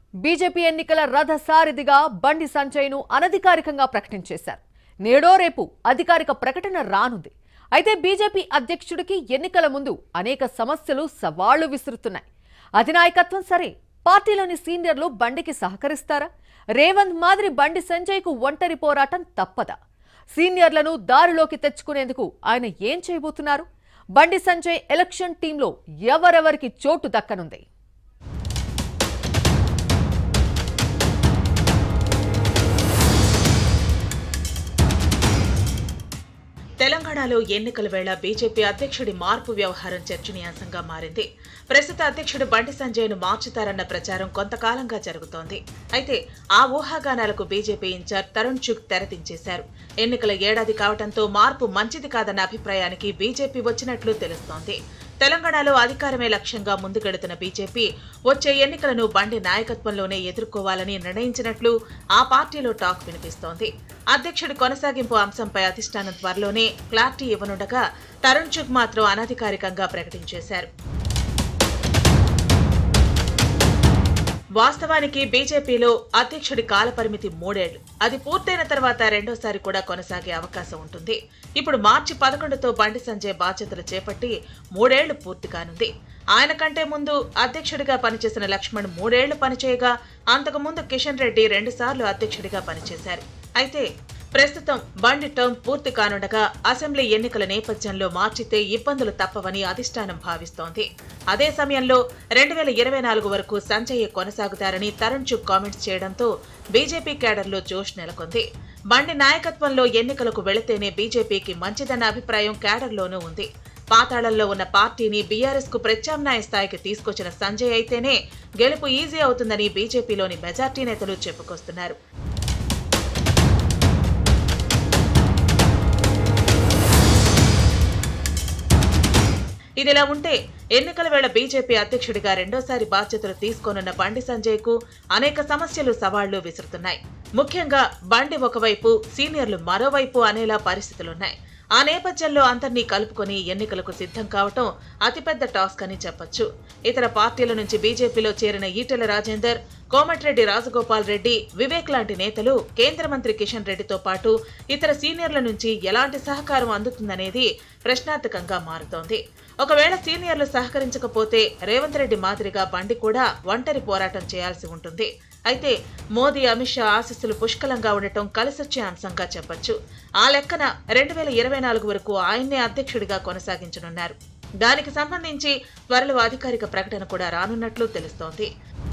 BJP ఎన్నికల రథసారథిగా బండి సంజయ్ను అనధికారికంగా ప్రకటించేశారు నేడో రేపు అధికారిక ప్రకటన రానుంది అయితే బీజేపీ అధ్యక్షుడికి ఎన్నికల ముందు అనేక సమస్యలు సవాళ్లు విసురుతున్నాయి అధినాయకత్వం సరే పార్టీలోని సీనియర్లు బండికి సహకరిస్తారా రేవంత్ మాదిరి బండి సంజయ్కు ఒంటరి పోరాటం తప్పదా సీనియర్లను దారిలోకి తెచ్చుకునేందుకు ఆయన ఏం చేయబోతున్నారు బండి సంజయ్ ఎలక్షన్ టీంలో ఎవరెవరికి చోటు దక్కనుంది తెలంగాణలో ఎన్నికల వేళ బీజేపీ అధ్యక్షుడి మార్పు వ్యవహారం చర్చనీయాంశంగా మారింది ప్రస్తుత అధ్యక్షుడు బండి సంజయ్ను మార్చుతారన్న ప్రచారం కొంతకాలంగా జరుగుతోంది అయితే ఆ ఊహాగానాలకు బీజేపీ ఇన్ఛార్జ్ తరుణ్ చుక్ తెరదించేశారు ఎన్నికల ఏడాది కావడంతో మార్పు మంచిది కాదన్న అభిప్రాయానికి బీజేపీ వచ్చినట్లు తెలుస్తోంది తెలంగాణలో అధికారమే లక్ష్యంగా ముందుకెడుతున్న బీజేపీ వచ్చే ఎన్నికలను బండి నాయకత్వంలోనే ఎదుర్కోవాలని నిర్ణయించినట్లు ఆ పార్టీలో టాక్ వినిపిస్తోంది అధ్యక్షుడి కొనసాగింపు అంశంపై అధిష్టానం త్వరలోనే క్లారిటీ ఇవ్వనుండగా తరుణ్ చుగ్ మాత్రం అనధికారికంగా ప్రకటించేశారు వాస్తవానికి బీజేపీలో అధ్యక్షుడి కాలపరిమితి మూడేళ్లు అది పూర్తయిన తర్వాత రెండోసారి కూడా కొనసాగే అవకాశం ఉంటుంది ఇప్పుడు మార్చి పదకొండుతో బండి సంజయ్ బాధ్యతలు చేపట్టి మూడేళ్లు పూర్తి కానుంది ఆయన కంటే ముందు అధ్యక్షుడిగా పనిచేసిన లక్ష్మణ్ మూడేళ్లు పనిచేయగా అంతకుముందు కిషన్ రెడ్డి రెండుసార్లు అధ్యక్షుడిగా పనిచేశారు అయితే ప్రస్తుతం బండి టర్మ్ పూర్తి కానుండగా అసెంబ్లీ ఎన్నికల నేపథ్యంలో మార్చితే ఇబ్బందులు తప్పవని అధిష్టానం భావిస్తోంది అదే సమయంలో రెండు వేల ఇరవై నాలుగు వరకు సంజయ్ కొనసాగుతారని తరుణ్ చుక్ కామెంట్స్ చేయడంతో బీజేపీ కేడర్లో జోష్ నెలకొంది బండి నాయకత్వంలో ఎన్నికలకు వెళితేనే బీజేపీకి మంచిదన్న అభిప్రాయం కేడర్లోనూ ఉంది పాతాళంలో ఉన్న పార్టీని బీఆర్ఎస్ కు ప్రత్యామ్నాయ స్థాయికి తీసుకొచ్చిన సంజయ్ అయితేనే గెలుపు ఈజీ అవుతుందని బీజేపీలోని మెజార్టీ నేతలు చెప్పుకొస్తున్నారు ఇదిలా ఉంటే ఎన్నికల వేళ బీజేపీ అధ్యక్షుడిగా రెండోసారి బాధ్యతలు తీసుకోనున్న బండి సంజయ్ కు అనేక సమస్యలు సవాళ్లు విసురుతున్నాయి ముఖ్యంగా బండి ఒకవైపు సీనియర్లు మరోవైపు అనేలా పరిస్థితులున్నాయి ఆ నేపథ్యంలో అందరినీ కలుపుకొని ఎన్నికలకు సిద్ధం కావటం అతిపెద్ద టాస్క్ అని చెప్పొచ్చు ఇతర పార్టీల నుంచి బీజేపీలో చేరిన ఈటెల రాజేందర్ కోమటిరెడ్డి రాజగోపాల్ రెడ్డి వివేక్ లాంటి నేతలు కేంద్ర మంత్రి కిషన్ రెడ్డితో పాటు ఇతర సీనియర్ల నుంచి ఎలాంటి సహకారం అందుతుందనేది ప్రశ్నార్థకంగా మారుతోంది ఒకవేళ సీనియర్లు సహకరించకపోతే రేవంత్ రెడ్డి మాదిరిగా బండి కూడా ఒంటరి పోరాటం చేయాల్సి ఉంటుంది అయితే మోదీ అమిత్ షా ఆశీస్సులు పుష్కలంగా ఉండటం కలిసొచ్చే అంశంగా చెప్పొచ్చు ఆ లెక్కన రెండు వేల ఇరవై నాలుగు వరకు ఆయన్నే అధ్యక్షుడిగా కొనసాగించనున్నారు దానికి సంబంధించి త్వరలో అధికారిక ప్రకటన కూడా రానున్నట్లు తెలుస్తోంది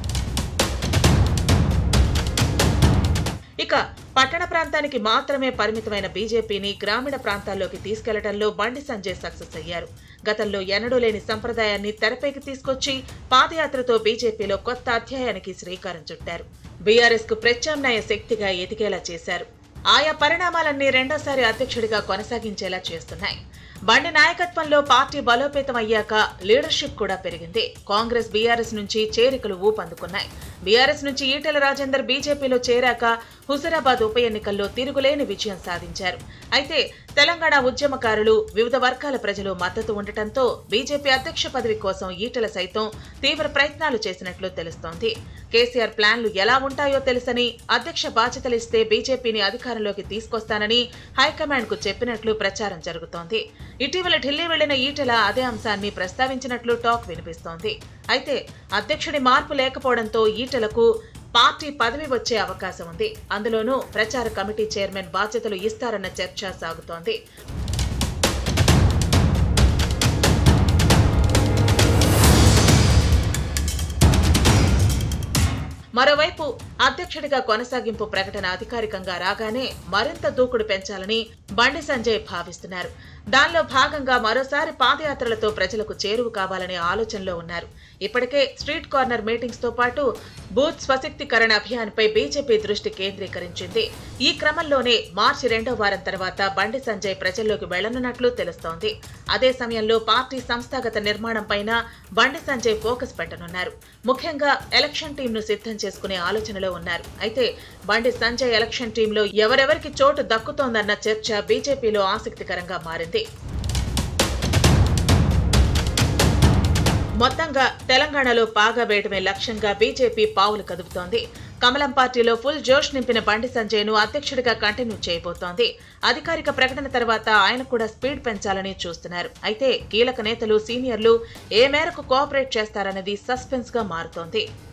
ఇక పట్టణ ప్రాంతానికి మాత్రమే పరిమితమైన బీజేపీని గ్రామీణ ప్రాంతాల్లోకి తీసుకెళ్లడంలో బండి సంజయ్ సక్సెస్ అయ్యారు గతంలో ఎన్నడూ లేని సంప్రదాయాన్ని తెరపైకి తీసుకొచ్చి పాదయాత్రతో బీజేపీలో కొత్త అధ్యాయానికి శ్రీకారం చుట్టారు బీఆర్ఎస్ కు ప్రత్యామ్నాయ శక్తిగా ఎదిగేలా చేశారు ఆయా పరిణామాలన్నీ రెండోసారి అధ్యక్షుడిగా కొనసాగించేలా చేస్తున్నాయి బండి నాయకత్వంలో పార్టీ బలోపేతం అయ్యాక లీడర్షిప్ కూడా పెరిగింది కాంగ్రెస్ బీఆర్ఎస్ నుంచి చేరికలు ఊపందుకున్నాయి బీఆర్ఎస్ నుంచి ఈటెల రాజేందర్ బీజేపీలో చేరాక హుజరాబాద్ ఉప ఎన్నికల్లో తిరుగులేని విజయం సాధించారు అయితే తెలంగాణ ఉద్యమకారులు వివిధ వర్గాల ప్రజలు మద్దతు ఉండటంతో బీజేపీ అధ్యక్ష పదవి కోసం ఈటెల సైతం తీవ్ర ప్రయత్నాలు చేసినట్లు తెలుస్తోంది కేసీఆర్ ప్లాన్లు ఎలా ఉంటాయో తెలుసని అధ్యక్ష బాధ్యతలు ఇస్తే బీజేపీని అధికారంలోకి తీసుకొస్తానని హైకమాండ్ కు చెప్పినట్లు ప్రచారం జరుగుతోంది ఇటీవల ఢిల్లీ వెళ్లిన ఈటెల అదే అంశాన్ని ప్రస్తావించినట్లు టాక్ వినిపిస్తోంది అయితే అధ్యక్షుడి మార్పు లేకపోవడంతో ఈటెలకు పార్టీ పదవి వచ్చే అవకాశం ఉంది అందులోనూ ప్రచార కమిటీ చైర్మన్ బాధ్యతలు ఇస్తారన్న చర్చ సాగుతోంది మరోవైపు అధ్యక్షుడిగా కొనసాగింపు ప్రకటన అధికారికంగా రాగానే మరింత దూకుడు పెంచాలని బండి సంజయ్ భావిస్తున్నారు దానిలో భాగంగా మరోసారి పాదయాత్రలతో ప్రజలకు చేరువు కావాలనే ఆలోచనలో ఉన్నారు ఇప్పటికే స్ట్రీట్ కార్నర్ మీటింగ్స్ తో పాటు బూత్ స్వశక్తికరణ అభియాన్పై బీజేపీ దృష్టి కేంద్రీకరించింది ఈ క్రమంలోనే మార్చి రెండో వారం తర్వాత బండి సంజయ్ ప్రజల్లోకి వెళ్లనున్నట్లు తెలుస్తోంది అదే సమయంలో పార్టీ సంస్థాగత నిర్మాణం పైన బండి సంజయ్ ఫోకస్ పెట్టనున్నారు ముఖ్యంగా ఎలక్షన్ టీంను సిద్ధం చేసుకునే ఆలోచనలో ఉన్నారు అయితే బండి సంజయ్ ఎలక్షన్ టీంలో ఎవరెవరికి చోటు దక్కుతోందన్న చర్చ బీజేపీలో ఆసక్తికరంగా మారింది మొత్తంగా తెలంగాణలో పాగా వేయడమే లక్ష్యంగా బీజేపీ పావులు కదుపుతోంది కమలం పార్టీలో ఫుల్ జోష్ నింపిన బండి సంజయ్ ను అధ్యక్షుడిగా కంటిన్యూ చేయబోతోంది అధికారిక ప్రకటన తర్వాత ఆయన కూడా స్పీడ్ పెంచాలని చూస్తున్నారు అయితే కీలక నేతలు సీనియర్లు ఏ మేరకు కోఆపరేట్ చేస్తారన్నది సస్పెన్స్ గా మారుతోంది